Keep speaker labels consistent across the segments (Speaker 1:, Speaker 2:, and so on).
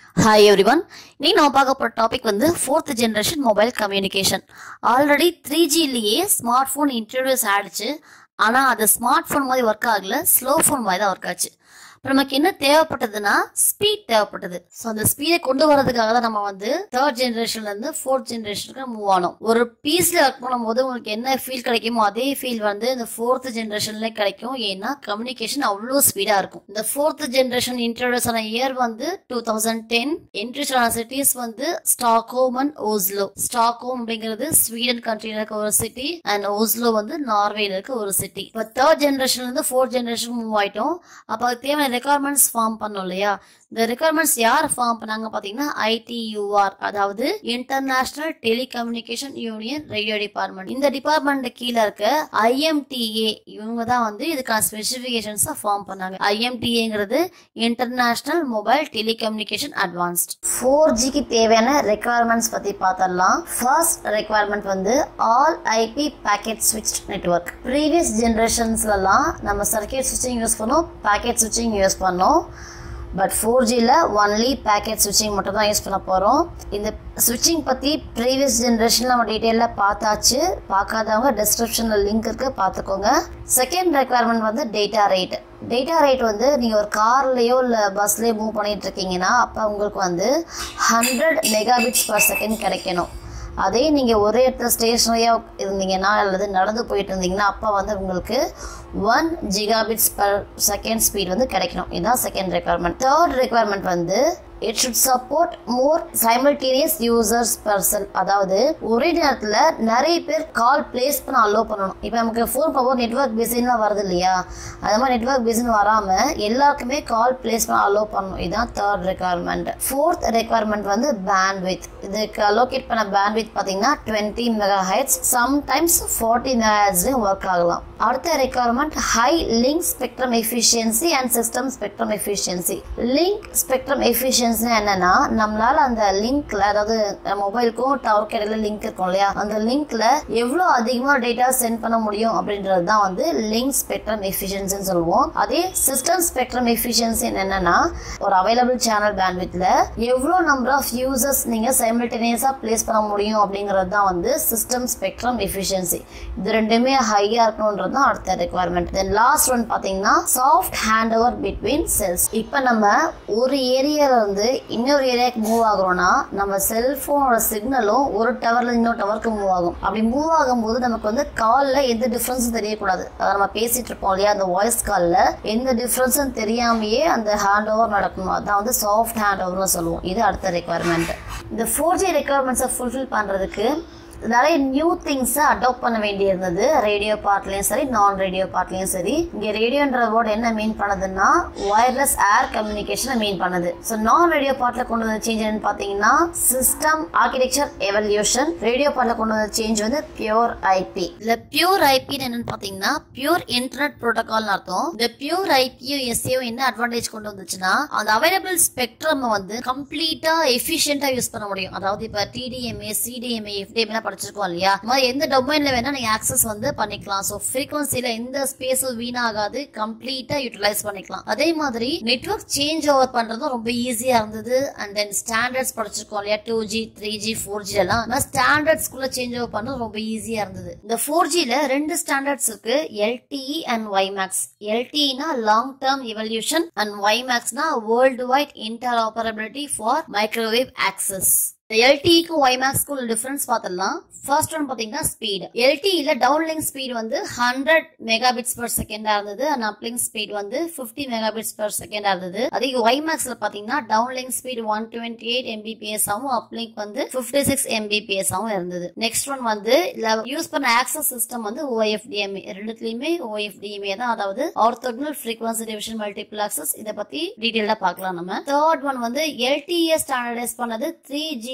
Speaker 1: hi every one இன்னைக்கு நம்ம பார்க்க போகிற டாபிக் வந்து fourth generation mobile communication already three ஜிலேயே ஸ்மார்ட் ஃபோன் இன்ட்ரடியூஸ் ஆயிடுச்சு ஆனால் அது ஸ்மார்ட் ஃபோன் மாதிரி ஒர்க் ஆகல ஸ்லோ ஃபோன் மாதிரி தான் ஒர்க் ஆச்சு இப்போ நமக்கு என்ன தேவைப்பட்டதுன்னா ஸ்பீட் தேவைப்பட்டது ஸோ அந்த ஸ்பீடை கொண்டு வரதுக்காக தான் நம்ம வந்து தேர்ட் ஜென்ரேஷன்ல இருந்து ஃபோர்த் ஜென்ரேஷனுக்கு மூவ் ஆனோம் ஒரு பீஸ்ல ஒர்க் பண்ணும்போது உங்களுக்கு என்ன ஃபீல் கிடைக்குமோ அதே ஃபீல் வந்து இந்த ஃபோர்த் ஜென்ரேஷன்ல கிடைக்கும் ஏன்னா கம்யூனிகேஷன் அவ்வளோ ஸ்பீடா இருக்கும் இந்த ஃபோர்த் ஜென்ரேஷன் இன்ட்ரோடியூஸ் ஆன இயர் வந்து டூ தௌசண்ட் டென் இன்ட்ரடியூஸ் ஆன சிட்டிஸ் வந்து ஸ்டாக்ஹோம் அண்ட் ஓஸ்லோ ஸ்டாக்ஹோம் அப்படிங்கிறது ஸ்வீடன் கண்ட்ரில இருக்க ஒரு சிட்டி அண்ட் ஓஸ்லோ வந்து நார்வேல இருக்க ஒரு சிட்டி இப்போ தேர்ட் ஜென்ரேஷன்ல இருந்து ஃபோர்த் ஜென்ரேஷன் மூவ் ஆயிட்டோம் அப்போ அதுக்கு தேவையான ரெக்குவயர்மெண்ட்ஸ் ஃபார்ம் பண்ணோம் இல்லையா இந்த ரெக்குவயர்மெண்ட்ஸ் யார் ஃபார்ம் பண்ணாங்க பாத்தீங்கன்னா ஐடியூஆர் அதாவது international telecommunication union radio department இந்த டிபார்ட்மெண்ட் கீழே இருக்க ஐஎம்டிஏ இவங்க தான் வந்து இதுக்கான ஸ்பெசிபிகேஷன்ஸ் ஃபார்ம் பண்ணாங்க ஐஎம்டிஏங்கிறது international mobile telecommunication advanced four ஜிக்கு தேவையான ரெக்குவயர்மெண்ட்ஸ் பத்தி பார்த்தரலாம் ஃபர்ஸ்ட் ரெக்குவயர்மெண்ட் வந்து ஆல் ஐபி பேக்கெட் ஸ்விட்ச் நெட்வொர்க் ப்ரீவியஸ் ஜென்ரேஷன்ஸ்லலாம் நம்ம சர்க்கியூட் ஸ்விட்சிங் யூஸ் பண்ணோம் பேக்கெட் ஸ்விட்சிங் யூஸ் பண்ணோம் பட் ஃபோர் ஜியில் ஒன்லி பேக்கெட் ஸ்விட்சிங் மட்டும் தான் யூஸ் பண்ண போகிறோம் இந்த ஸ்விட்சிங் பற்றி ப்ரீவியஸ் ஜென்ரேஷனில் நம்ம டீட்டெயிலாக பார்த்தாச்சு பார்க்காதவங்க டிஸ்கிரிப்ஷனில் லிங்க் இருக்குது பார்த்துக்கோங்க செகண்ட் ரெக்குவயர்மெண்ட் வந்து டேட்டா ரேட் டேட்டா ரேட் வந்து நீங்கள் ஒரு கார்லேயோ இல்லை பஸ்லேயோ மூவ் பண்ணிட்டு இருக்கீங்கன்னா அப்போ உங்களுக்கு வந்து ஹண்ட்ரட் மெகாபிட்ஸ் பர் செகண்ட் கிடைக்கணும் அதே நீங்கள் ஒரே இடத்துல ஸ்டேஷனரியாக இருந்தீங்கன்னா அல்லது நடந்து போயிட்டு இருந்தீங்கன்னா அப்போ வந்து உங்களுக்கு one gigabits per second speed வந்து கிடைக்கணும் இதுதான் செகண்ட் ரெக்குவயர்மெண்ட் தேர்ட் ரெக்குவயர்மெண்ட் வந்து it should support more simultaneous users person அதாவது ஒரே நேரத்தில் நிறைய பேர் கால் பிளேஸ் பண்ண அலோவ் பண்ணணும் இப்போ நமக்கு ஃபோன் பண்ணும்போது நெட்ஒர்க் பிஸின்லாம் வருது இல்லையா அது மாதிரி நெட்ஒர்க் பிஸின்னு வராமல் எல்லாருக்குமே கால் பிளேஸ் பண்ண அலோவ் பண்ணணும் இதுதான் தேர்ட் ரெக்குவயர்மெண்ட் ஃபோர்த் ரெக்குவயர்மெண்ட் வந்து பேண்ட்வித் இதுக்கு அலோகேட் பண்ண பேண்ட்வித் பார்த்தீங்கன்னா twenty mega hertz sometimes forty mega ஹெட்ஸ்லையும் ஒர்க் ஆகலாம் அடுத்த requirement high link spectrum efficiency and system spectrum efficiency link spectrum efficiency என்னன்னா நம்மளால அந்த லிங்க்ல அதாவது மொபைலுக்கும் டவர் இடையில லிங்க் இருக்கும் இல்லையா அந்த லிங்க்ல எவ்வளவு அதிகமா டேட்டா சென்ட் பண்ண முடியும் அப்படின்றது தான் வந்து லிங்க் ஸ்பெக்ட்ரம் எஃபிஷியன்சின்னு சொல்லுவோம் அதே சிஸ்டம் ஸ்பெக்ட்ரம் எஃபிஷியன்சி என்னன்னா ஒரு அவைலபிள் சேனல் பேண்ட்வித்ல எவ்வளவு நம்பர் ஆஃப் யூசர்ஸ் நீங்க சைமல்டேனியஸா பிளேஸ் பண்ண முடியும் அப்படிங்கிறது தான் வந்து சிஸ்டம் ஸ்பெக்ட்ரம் எஃபிஷியன்சி இது ரெண்டுமே ஹையா இருக்கணும்ன்றது தான் அடுத்த ரெக்குவயர்மெண்ட் தென் லாஸ்ட் ஒன் பாத்தீங்கன்னா soft hand over between cells இப்போ நம்ம ஒரு ஏரியால இருந்து இன்னொரு ஏரியாவுக்கு மூவ் ஆகுறோம்னா நம்ம செல்போனோட சிக்னலும் ஒரு டவர்ல இன்னொரு டவருக்கு மூவ் ஆகும் அப்படி மூவ் ஆகும்போது நமக்கு வந்து காலில் எந்த டிஃப்ரென்ஸும் தெரியக்கூடாது அதை நம்ம பேசிட்டு இருப்போம் இல்லையா அந்த வாய்ஸ் காலில் எந்த டிஃப்ரென்ஸும் தெரியாமையே அந்த ஹேண்ட் ஓவர் நடக்கணும் அதான் வந்து சாஃப்ட் ஹேண்ட் ஓவர்னு சொல்லுவோம் இது அடுத்த ரெக்குவயர்மெண்ட் இந்த ஃபோர் ஜி ரெக்குவயர்மெண்ட்ஸை ஃபுல்ஃபில் பண்ணுறதுக்கு நிறைய நியூ திங்ஸை அடாப்ட் பண்ண வேண்டியிருந்தது ரேடியோ பார்ட்லேயும் சரி நான் ரேடியோ பார்ட்லேயும் சரி இங்கே ரேடியோன்ற வேர்டு என்ன மீன் பண்ணுதுன்னா வயர்லெஸ் ஏர் கம்யூனிகேஷனை மீன் பண்ணுது ஸோ நான் ரேடியோ பார்ட்டில் கொண்டு வந்த சேஞ்ச் என்னன்னு பார்த்தீங்கன்னா சிஸ்டம் ஆர்கிடெக்சர் எவல்யூஷன் ரேடியோ பார்ட்டில் கொண்டு வந்த சேஞ்ச் வந்து பியூர் ஐபி இல்லை பியூர் ஐபின்னு என்னன்னு பார்த்தீங்கன்னா பியூர் இன்டர்நெட் ப்ரோட்டோகால்னு அர்த்தம் இந்த பியூர் ஐபியோ எஸ்ஏோ என்ன அட்வான்டேஜ் கொண்டு வந்துச்சுன்னா அந்த அவைலபிள் ஸ்பெக்ட்ரம் வந்து கம்ப்ளீட்டா எஃபிஷியண்டா யூஸ் பண்ண முடியும் அதாவது இப்ப டிடிஎம்ஏ சிடிஎம்ஏ எஃப்டிஎம்ஏ படிச்சிருக்கோம் இல்லையா இந்த மாதிரி எந்த டொமைன்ல வேணா நீங்க ஆக்சஸ் வந்து பண்ணிக்கலாம் ஸோ ஃப்ரீக்வன்சில எந்த ஸ்பேஸும் வீணாகாது கம்ப்ளீட்டா யூட்டிலைஸ் பண்ணிக்கலாம் அதே மாதிரி நெட்ஒர்க் சேஞ்ச் ஓவர் பண்றதும் ரொம்ப ஈஸியா இருந்தது அண்ட் தென் ஸ்டாண்டர்ட்ஸ் படிச்சிருக்கோம் இல்லையா two G three G four G எல்லாம் ஸ்டாண்டர்ட்ஸ்குள்ள சேஞ்ச் ஓவர் பண்றது ரொம்ப ஈஸியா இருந்தது இந்த ஃபோர் ஜில ரெண்டு ஸ்டாண்டர்ட்ஸ் இருக்கு எல்டிஇ அண்ட் ஒய்மேக்ஸ் எல்டிஇனா லாங் டேர்ம் எவல்யூஷன் அண்ட் ஒய்மேக்ஸ்னா world wide interoperability for microwave access எல்டிக்கும் ஒய்மேக்ஸ்க்கு உள்ள டிஃபரன்ஸ் பார்த்தலாம் ஃபர்ஸ்ட் ஒன் பாத்தீங்கன்னா ஸ்பீட் எல்டியில டவுன்லிங்க் ஸ்பீட் வந்து ஹண்ட்ரட் மெகாபிட்ஸ் பர் செகண்டா இருந்தது அண்ட் அப்லிங்க் ஸ்பீட் வந்து பிப்டி மெகாபிட்ஸ் பர் செகண்டா இருந்தது அதே ஒய்மேக்ஸ்ல பாத்தீங்கன்னா downlink speed one twenty eight MBPS ஆகும் அப்லிங்க் வந்து பிப்டி சிக்ஸ் எம்பிபிஎஸ் ஆகும் இருந்தது நெக்ஸ்ட் ஒன் வந்து யூஸ் பண்ண ஆக்சஸ் சிஸ்டம் வந்து ஓஎஃப்டிஎம்ஏ ரெண்டுத்துலயுமே ஓஎஃப்டிஎம்ஏ தான் அதாவது orthogonal frequency division multiple access இதை பத்தி டீடைல்டா பார்க்கலாம் நம்ம தேர்ட் ஒன் வந்து எல்டிஏ ஸ்டாண்டர்டைஸ் பண்ணது த்ரீ ஜி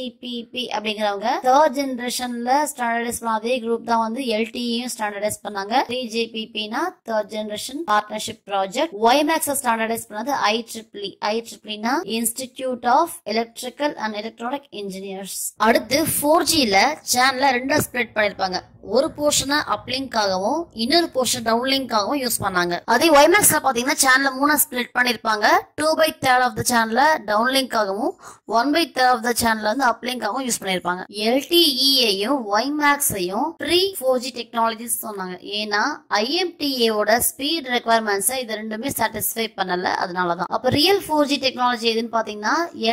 Speaker 1: ஜிபிபி அப்படிங்கிறவங்க தேர்ட் ஜெனரேஷன்ல ஸ்டாண்டர்டைஸ் பண்ண அதே குரூப் தான் வந்து எல்டியும் ஸ்டாண்டர்டைஸ் பண்ணாங்க த்ரீ ஜிபிபினா third generation partnership project WiMAX standardize பண்ணது ஐ ட்ரிபிளி ஐ ட்ரிபிளினா institute of electrical and electronic engineers அடுத்து ஃபோர் ஜில சேனல ரெண்டா ஸ்ப்ளிட் பண்ணிருப்பாங்க ஒரு போர்ஷனை அப்லிங்காகவும் இன்னொரு போர்ஷன் டவுன்லிங்காகவும் யூஸ் பண்ணாங்க அதே ஒய்மேக்ஸ்ல பாத்தீங்கன்னா சேனல் மூணா ஸ்ப்ளிட் பண்ணிருப்பாங்க two by third of the சேனல டவுன்லிங்காகவும் one by third of the channel வந்து அப்லிங்காகவும் யூஸ் பண்ணிருப்பாங்க எல்டிஇயையும் ஒய்மேக்ஸையும் ப்ரீ ஃபோர் ஜி டெக்னாலஜிஸ் சொன்னாங்க ஏன்னா ஐஎம்டிஏவோட ஸ்பீட் ரெக்குவயர்மெண்ட்ஸை இது ரெண்டுமே சாட்டிஸ்ஃபை பண்ணல அதனாலதான் அப்ப ரியல் ஃபோர் ஜி டெக்னாலஜி எதுன்னு பாத்தீங்கன்னா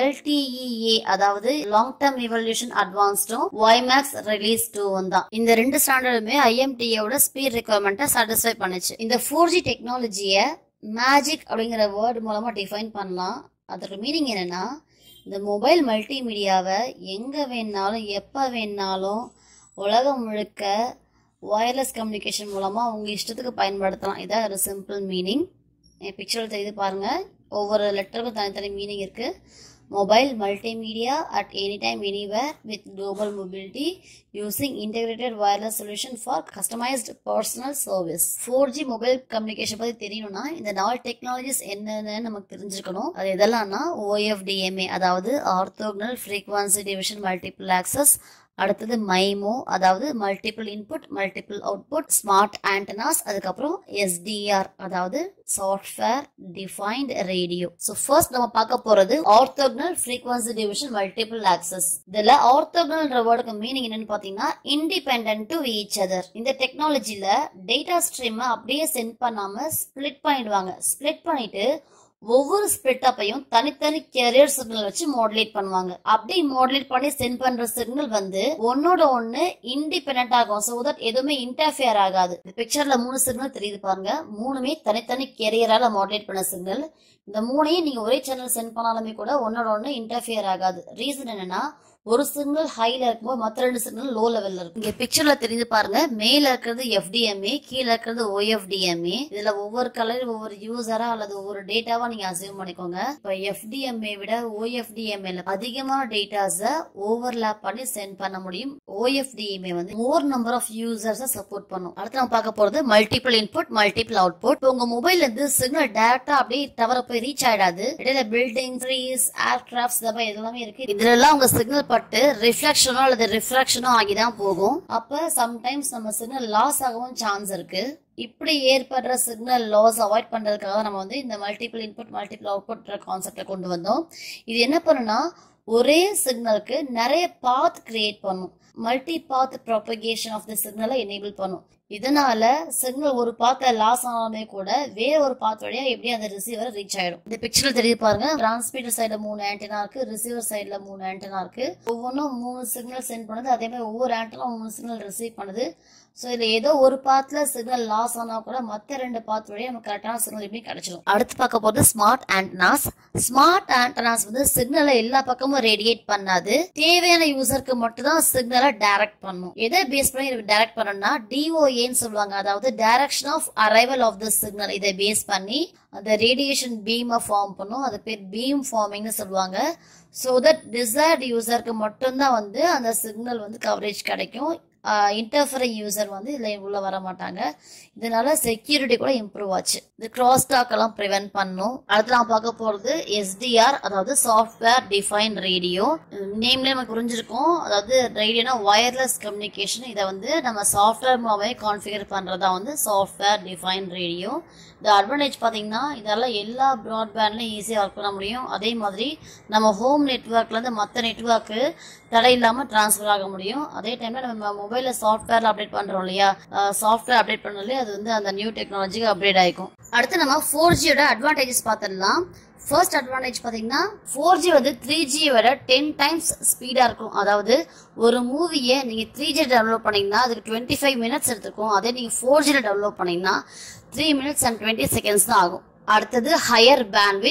Speaker 1: எல்டிஇஏ அதாவது லாங் டர்ம் இவல்யூஷன் அட்வான்ஸ்டும் ஒய்மேக்ஸ் ரிலீஸ் டூ தான் இந்த ரெண்டு ஸ்டாண்டர்டுமே ஐஎம்டிஏவோட ஸ்பீட் ரெக்குவயர்மெண்ட்டை சாட்டிஸ்ஃபை பண்ணுச்சு இந்த ஃபோர் ஜி டெக்னாலஜியை மேஜிக் அப்படிங்கிற வேர்டு மூலமா டிஃபைன் பண்ணலாம் அதோட மீனிங் என்னன்னா இந்த மொபைல் மல்டிமீடியாவை எங்கே வேணாலும் எப்போ வேணாலும் உலகம் முழுக்க ஒயர்லெஸ் கம்யூனிகேஷன் மூலமாக உங்கள் இஷ்டத்துக்கு பயன்படுத்தலாம் இதான் ஒரு சிம்பிள் மீனிங் என் பிக்சரில் தெரியுது பாருங்கள் ஒவ்வொரு லெட்டருக்கும் தனித்தனி மீனிங் இருக்குது mobile multimedia at any time anywhere with global mobility using integrated wireless solution for customized personal service four G mobile communication பற்றி தெரியணும்னா இந்த நாலு டெக்னாலஜிஸ் என்னென்னு நமக்கு தெரிஞ்சிருக்கணும் அது எதெல்லாம்னா ஓஎஃப்டிஎம்ஏ அதாவது orthogonal frequency division multiple access அடுத்தது மைமோ அதாவது multiple input multiple output smart antennas அதுக்கப்புறம் எஸ்டிஆர் அதாவது software defined radio so first நம்ம பார்க்க போறது orthogonal frequency division multiple access இதுல ஆர்த்தோகனல்ன்ற வேர்டுக்கு மீனிங் என்னன்னு பாத்தீங்கன்னா இண்டிபெண்டன்ட் டு ஈச் அதர் இந்த டெக்னாலஜில டேட்டா ஸ்ட்ரீமை அப்படியே சென்ட் பண்ணாம ஸ்பிளிட் பண்ணிடுவாங்க ஸ்பிளிட் பண்ணிட்டு ஒவ்வொரு ஸ்பிளிட் அப்பையும் தனித்தனி கேரியர் சிக்னல் வச்சு மாடுலேட் பண்ணுவாங்க அப்படி மாடுலேட் பண்ணி சென்ட் பண்ற சிக்னல் வந்து ஒன்னோட ஒன்னு இண்டிபெண்ட் ஆகும் சோ தட் எதுவுமே இன்டர்ஃபியர் ஆகாது இந்த பிக்சர்ல மூணு சிக்னல் தெரியுது பாருங்க மூணுமே தனித்தனி கேரியரால மாடுலேட் பண்ண சிக்னல் இந்த மூணையும் நீங்க ஒரே சேனல் சென்ட் பண்ணாலுமே கூட ஒன்னோட ஒன்னு இன்டர்ஃபியர் ஆகாது ரீசன் என்னன்னா ஒரு சிக்னல் ஹைல இருக்கும்போது மற்ற ரெண்டு சிக்னல் லோ லெவல்ல இருக்கும் இங்க பிக்சர்ல தெரியுது பாருங்க மேல இருக்கிறது எஃப்டிஎம்ஏ கீழே இருக்கிறது ஓஎஃப்டிஎம்ஏ இதுல ஒவ்வொரு கலர் ஒவ்வொரு யூசரா அல்லது ஒவ்வொரு டேட்டாவா நீங்க அசீவ் பண்ணிக்கோங்க இப்ப எஃப்டிஎம்ஏ விட ஓஎஃப்டிஎம்ஏல அதிகமான டேட்டாஸ ஓவர்லாப் பண்ணி சென்ட் பண்ண முடியும் ஓஎஃப்டிஎம்ஏ வந்து மோர் நம்பர் ஆஃப் யூசர்ஸ சப்போர்ட் பண்ணும் அடுத்து நம்ம பார்க்க போறது மல்டிபிள் இன்புட் மல்டிபிள் அவுட்புட் இப்போ உங்க மொபைல்ல இருந்து சிக்னல் டைரக்டா அப்படியே டவரை போய் ரீச் ஆயிடாது இடையில பில்டிங் ட்ரீஸ் ஏர் கிராஃப்ட்ஸ் இதெல்லாம் எல்லாமே இருக்கு இதுல எல்லாம் உங்க சிக்னல் பட்டு ரிஃப்ளெக்ஷனோ அல்லது ரிஃப்ராக்ஷனோ ஆகிதான் போகும் அப்ப சம்டைம்ஸ் நம்ம சிக்னல் லாஸ் ஆகவும் சான்ஸ் இருக்கு இப்படி ஏற்படுற சிக்னல் லாஸ் அவாய்ட் பண்றதுக்காக நம்ம வந்து இந்த மல்டிபிள் இன்புட் மல்டிபிள் அவுட்புட் கான்செப்டை கொண்டு வந்தோம் இது என்ன பண்ணுனா ஒரே சிக்னலுக்கு நிறைய பாத் கிரியேட் பண்ணும் multi path propagation of the சிக்னலை எனேபிள் பண்ணும் இதனால சிக்னல் ஒரு பாத்த லாஸ் ஆனாலுமே கூட வேற ஒரு பாத் வழியா எப்படி அந்த ரிசீவர் ரீச் ஆயிடும் இந்த பிக்சர்ல தெரியுது பாருங்க டிரான்ஸ்மிட்டர் சைடுல மூணு ஆண்டனா இருக்கு ரிசீவர் சைடுல மூணு ஆண்டனா இருக்கு ஒவ்வொன்றும் மூணு சிக்னல் சென்ட் பண்ணுது அதே மாதிரி ஒவ்வொரு ஆண்டனா மூணு சிக்னல் ரிசீவ் பண்ணுது ஸோ இதுல ஏதோ ஒரு பாத்துல சிக்னல் லாஸ் ஆனா கூட மத்த ரெண்டு பாத் வழியா நமக்கு கரெக்டான சிக்னல் எப்படி கிடைச்சிடும் அடுத்து பார்க்க போறது ஸ்மார்ட் ஆண்டனாஸ் ஸ்மார்ட் ஆண்டனாஸ் வந்து சிக்னலை எல்லா பக்கமும் ரேடியேட் பண்ணாது தேவையான யூசருக்கு மட்டும் தான் சிக்னலை டைரக்ட் பண்ணும் எதை பேஸ் பண்ணி டைரக்ட் பண்ணணும்னா டிஓஏன்னு சொல்லுவாங்க அதாவது direction of arrival of the signal இதை பேஸ் பண்ணி அந்த ரேடியேஷன் பீமை ஃபார்ம் பண்ணும் அது பேர் பீம் ஃபார்மிங்னு சொல்லுவாங்க ஸோ தட் டிசைர்ட் யூசருக்கு மட்டும்தான் வந்து அந்த சிக்னல் வந்து கவரேஜ் கிடைக்கும் இன்டர்ஃபரிங் யூசர் வந்து இதில் உள்ள வர மாட்டாங்க இதனால செக்யூரிட்டி கூட இம்ப்ரூவ் ஆச்சு இந்த கிராஸ் டாக் எல்லாம் ப்ரிவென்ட் பண்ணும் அடுத்து நான் பார்க்க போறது எஸ்டிஆர் அதாவது சாஃப்ட்வேர் டிஃபைன் ரேடியோ நேம்ல நமக்கு புரிஞ்சிருக்கும் அதாவது ரேடியோனா ஒயர்லெஸ் கம்யூனிகேஷன் இதை வந்து நம்ம சாஃப்ட்வேர் மூலமே கான்ஃபிகர் பண்றதா வந்து சாஃப்ட்வேர் டிஃபைன் ரேடியோ இந்த அட்வான்டேஜ் பார்த்தீங்கன்னா இதெல்லாம் எல்லா ப்ராட்பேண்ட்லையும் ஈஸியாக ஒர்க் பண்ண முடியும் அதே மாதிரி நம்ம ஹோம் நெட்ஒர்க்லேருந்து மற்ற நெட்ஒர்க்கு தடை இல்லாமல் ட்ரான்ஸ்ஃபர் ஆக முடியும் அதே டைமில் நம்ம மொபைலில் சாஃப்ட்வேர் அப்டேட் பண்ணுறோம் இல்லையா சாஃப்ட்வேர் அப்டேட் பண்ணாலே அது வந்து அந்த நியூ டெக்னாலஜிக்கு அப்டேட் ஆகிக்கும் அடுத்து நம்ம ஃபோர் ஜியோட அட்வான்டேஜஸ் பார்த்துடலாம் ஃபர்ஸ்ட் அட்வான்டேஜ் பார்த்தீங்கன்னா ஃபோர் ஜி வந்து த்ரீ ஜியை விட டென் டைம்ஸ் ஸ்பீடாக இருக்கும் அதாவது ஒரு மூவியை நீங்கள் த்ரீ ஜி டவுன்லோட் பண்ணீங்கன்னா அதுக்கு டுவெண்ட்டி ஃபைவ் மினிட்ஸ் எடுத்துக்கும் அதே நீங்கள் ஃபோர் ஜியில் டவுன்லோட் பண்ணீங்கன்னா three minutes and twenty seconds தான் ஆகும் அடுத்தது ஹையர் பேண்ட்வித்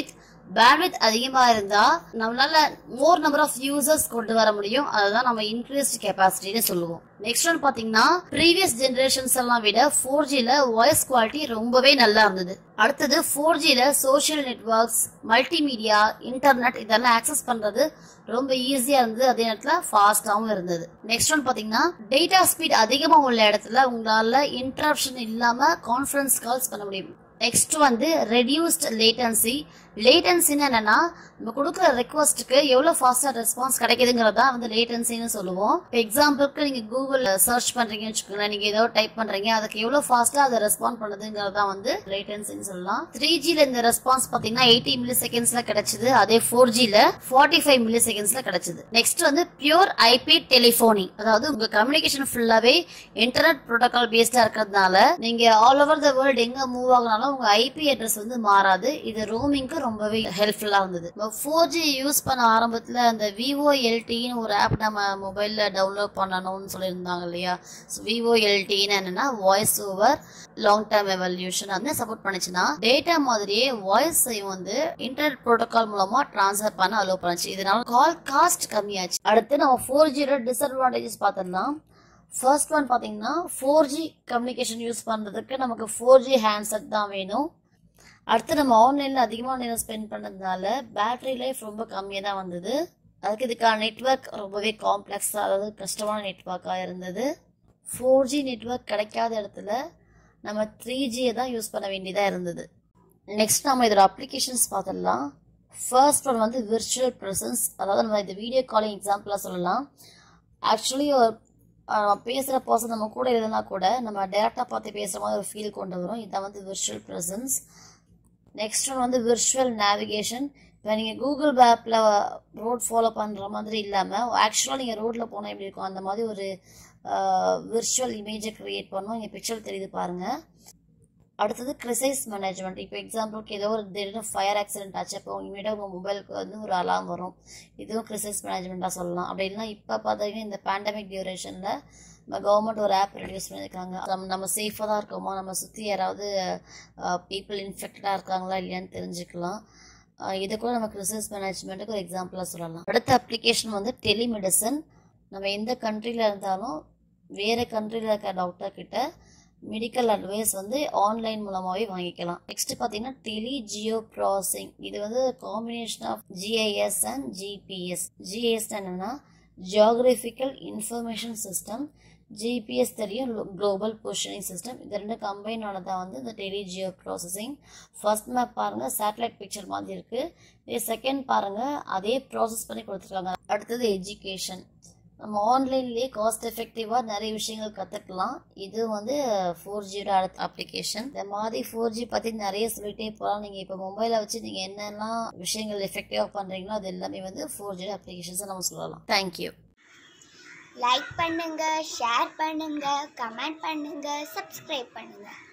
Speaker 1: பேண்ட்வித் அதிகமா இருந்தா நம்மளால மோர் நம்பர் ஆஃப் யூசர்ஸ் கொண்டு வர முடியும் அதுதான் நம்ம இன்க்ரீஸ்ட் கெப்பாசிட்டின்னு சொல்லுவோம் நெக்ஸ்ட் ஒன் பாத்தீங்கன்னா ப்ரீவியஸ் ஜெனரேஷன்ஸ் எல்லாம் விட ஃபோர் ஜில வாய்ஸ் குவாலிட்டி ரொம்பவே நல்லா இருந்தது அடுத்தது ஃபோர் ஜில சோஷியல் நெட்ஒர்க்ஸ் மல்டிமீடியா இன்டர்நெட் இதெல்லாம் ஆக்சஸ் பண்றது ரொம்ப ஈஸியா இருந்தது அதே நேரத்துல ஃபாஸ்டாவும் இருந்தது நெக்ஸ்ட் ஒன் பாத்தீங்கன்னா டேட்டா ஸ்பீட் அதிகமா உள்ள இடத்துல உங்களால இன்டரப்ஷன் இல்லாம கான்ஃபரன்ஸ் கால்ஸ் பண்ண முடியும் நெக்ஸ்ட் வந்து ரெடியூஸ்ட் லேட்டன்சி லேட்டன்சின்னு என்னன்னா நம்ம கொடுக்குற ரெக்வஸ்ட்டுக்கு எவ்வளவு ஃபாஸ்டா ரெஸ்பான்ஸ் கிடைக்குதுங்கிறது தான் வந்து லேட்டன்சின்னு சொல்லுவோம் இப்போ எக்ஸாம்பிளுக்கு நீங்க கூகுள் சர்ச் பண்றீங்கன்னு வச்சுக்கோங்களேன் நீங்க ஏதோ டைப் பண்றீங்க அதுக்கு எவ்வளவு ஃபாஸ்டா அதை ரெஸ்பாண்ட் பண்ணுதுங்கிறது தான் வந்து லேட்டன்சின்னு சொல்லலாம் த்ரீ ஜில இந்த ரெஸ்பான்ஸ் பாத்தீங்கன்னா எயிட்டி மில்லி செகண்ட்ஸ்ல கிடைச்சது அதே ஃபோர் ஜில ஃபார்ட்டி ஃபைவ் மில்லி செகண்ட்ஸ்ல கிடைச்சது நெக்ஸ்ட் வந்து பியூர் ஐபி டெலிஃபோனி அதாவது உங்க கம்யூனிகேஷன் ஃபுல்லாவே இன்டர்நெட் ப்ரோட்டோகால் பேஸ்டா இருக்கிறதுனால நீங்க ஆல் ஓவர் த வேர்ல்டு எங்க மூவ் ஆகினாலும் உங்க ஐபி அட்ரஸ் வந்து மாறாது இது ரோமிங்க்கு ரொம்பவே ஹெல்ப்ஃபுல்லா இருந்தது ஃபோர் ஜி யூஸ் பண்ண ஆரம்பத்துல அந்த விவோ எல்டின்னு ஒரு ஆப் நம்ம மொபைல்ல டவுன்லோட் பண்ணணும்னு சொல்லியிருந்தாங்க இல்லையா விவோ எல்டின்னு என்னன்னா voice over long term evolution வந்து சப்போர்ட் பண்ணுச்சுன்னா டேட்டா மாதிரியே வாய்ஸையும் வந்து இன்டர்நெட் ப்ரோட்டோகால் மூலமா ட்ரான்ஸ்ஃபர் பண்ண அலோவ் பண்ணுச்சு இதனால கால் காஸ்ட் கம்மியாச்சு அடுத்து நம்ம ஃபோர் ஜியோட டிஸ்அட்வான்டேஜஸ் பார்த்தோம்னா ஃபர்ஸ்ட் ஒன் பார்த்தீங்கன்னா ஃபோர் ஜி கம்யூனிகேஷன் யூஸ் பண்ணுறதுக்கு நமக்கு ஃபோர் ஜி ஹேண்ட்செட் தான் வேணும் அடுத்து நம்ம ஆன்லைனில் அதிகமாக நேரம் ஸ்பெண்ட் பண்ணதுனால பேட்டரி லைஃப் ரொம்ப கம்மியாக தான் வந்தது அதுக்கு இதுக்கான நெட்ஒர்க் ரொம்பவே காம்ப்ளெக்ஸாக அதாவது கஷ்டமான நெட்ஒர்க்காக இருந்தது ஃபோர் ஜி நெட்ஒர்க் கிடைக்காத இடத்துல நம்ம த்ரீ ஜியை தான் யூஸ் பண்ண வேண்டியதாக இருந்தது நெக்ஸ்ட் நம்ம இதோட அப்ளிகேஷன்ஸ் பார்த்துடலாம் ஃபர்ஸ்ட் ஒன் வந்து விர்ச்சுவல் ப்ரெசன்ஸ் அதாவது நம்ம இந்த வீடியோ காலிங் எக்ஸாம்பிளாக சொல்லலாம் ஆக்சுவலி நம்ம பேசுகிற பர்சன் நம்ம கூட இல்லைனா கூட நம்ம டேரெக்டாக பார்த்து பேசுகிற மாதிரி ஒரு ஃபீல் கொண்டு வரும் இதான் வந்து விர்ச்சுவல் ப்ரெசன்ஸ் நெக்ஸ்ட் ஒன் வந்து விர்ச்சுவல் நேவிகேஷன் இப்போ நீங்கள் கூகுள் மேப்பில் ரோட் ஃபாலோ பண்ணுற மாதிரி இல்லாமல் ஆக்சுவலாக நீங்கள் ரோட்டில் போனால் எப்படி இருக்கும் அந்த மாதிரி ஒரு விர்ச்சுவல் இமேஜை க்ரியேட் பண்ணோம் இங்கே பிக்சர் தெரியுது பாருங்கள் அடுத்தது க்ரிசைஸ் மேனேஜ்மெண்ட் இப்போ எக்ஸாம்பிளுக்கு ஏதோ ஒரு திடீர்னு ஃபயர் ஆக்சிடென்ட் ஆச்சு அப்போ இமீடியாக உங்கள் மொபைலுக்கு வந்து ஒரு அலாம் வரும் இதுவும் க்ரிசைஸ் மேனேஜ்மெண்ட்டாக சொல்லலாம் அப்படி இல்லைன்னா இப்போ பார்த்தீங்கன்னா இந்த பேண்டமிக் டியூரேஷனில் நம்ம கவர்மெண்ட் ஒரு ஆப் ரெடியூஸ் பண்ணியிருக்காங்க நம்ம நம்ம சேஃபாக தான் இருக்கோமா நம்ம சுற்றி யாராவது பீப்புள் இன்ஃபெக்டடாக இருக்காங்களா இல்லையான்னு தெரிஞ்சுக்கலாம் இதை கூட நம்ம ரிசர்ச் மேனேஜ்மெண்ட்டுக்கு ஒரு எக்ஸாம்பிளாக சொல்லலாம் அடுத்த அப்ளிகேஷன் வந்து டெலிமெடிசன் நம்ம எந்த கண்ட்ரியில் இருந்தாலும் வேறு கண்ட்ரியில் இருக்க டாக்டர் கிட்ட மெடிக்கல் அட்வைஸ் வந்து ஆன்லைன் மூலமாகவே வாங்கிக்கலாம் நெக்ஸ்ட் பார்த்தீங்கன்னா டெலி ஜியோ ப்ராசஸிங் இது வந்து combination of GIS and GPS GIS என்னன்னா ஜியாகிரபிக்கல் இன்ஃபர்மேஷன் சிஸ்டம் ஜிபிஎஸ் தெரியும் குளோபல் பொசிஷனிங் சிஸ்டம் இது ரெண்டு கம்பைன் ஆனதான் வந்து இந்த tele geo processing first map பாருங்க சேட்டலைட் பிக்சர் மாதிரி இருக்கு இதே செகண்ட் பாருங்க அதே ப்ராசஸ் பண்ணி கொடுத்துருக்காங்க அடுத்தது எஜுகேஷன் நம்ம ஆன்லைன்லேயே காஸ்ட் எஃபெக்டிவாக நிறைய விஷயங்கள் கற்றுக்கலாம் இது வந்து ஃபோர் ஜியோட அடுத்த அப்ளிகேஷன் இந்த மாதிரி ஃபோர் ஜி பற்றி நிறைய சொல்லிட்டே போகலாம் நீங்கள் இப்போ மொபைலை வச்சு நீங்கள் என்னெல்லாம் விஷயங்கள் எஃபெக்டிவாக பண்ணுறீங்களோ அது எல்லாமே வந்து ஃபோர் ஜியோட அப்ளிகேஷன்ஸை நம்ம சொல்லலாம் தேங்க்யூ
Speaker 2: லைக் பண்ணுங்க ஷேர் பண்ணுங்க கமெண்ட் பண்ணுங்க சப்ஸ்கிரைப் பண்ணுங்க